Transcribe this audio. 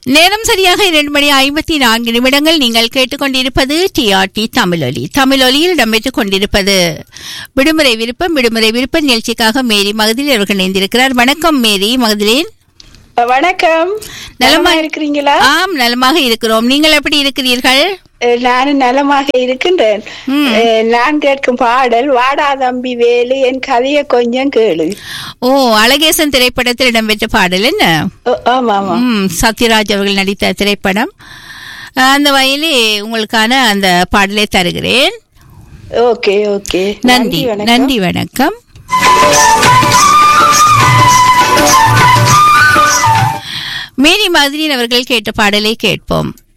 நேரம் சரியாக இரண்டு மணி ஐம்பத்தி நான்கு நிமிடங்கள் நீங்கள் கேட்டுக்கொண்டிருப்பது டிஆர்டி தமிழொலி தமிழொலியில் இடம்பெற்றுக் கொண்டிருப்பது விடுமுறை விருப்பம் விடுமுறை விருப்ப நிகழ்ச்சிக்காக மேரி மகதில் அவர்கள் இணைந்திருக்கிறார் வணக்கம் மேரி மகதிலேன் வணக்கம் நலமா நலமா இருக்கிறீங்களா ஆம் நலமாக இருக்கிறோம் நீங்கள் எப்படி இருக்கிறீர்கள் அஹ் நானும் நலமாக இருக்கின்றேன் அஹ் நான் கேட்கும் பாடல் வாடா தம்பி வேலு என் கதையை கொஞ்சம் கேளு ஓ அழகேசன் திரைப்படத்தில் இடம்பெற்ற பாடல் என்ன ஓ, ஆமா ஆமா ம் சத்யராஜ் அவர்கள் நடித்த திரைப்படம் அந்த வகையிலே உங்களுக்கான அந்த பாடலை தருகிறேன் ஓகே ஓகே நன்றி வணக்கம். நன்றி வணக்கம் மேரி மாதிரியின் அவர்கள் கேட்ட பாடலை கேட்போம்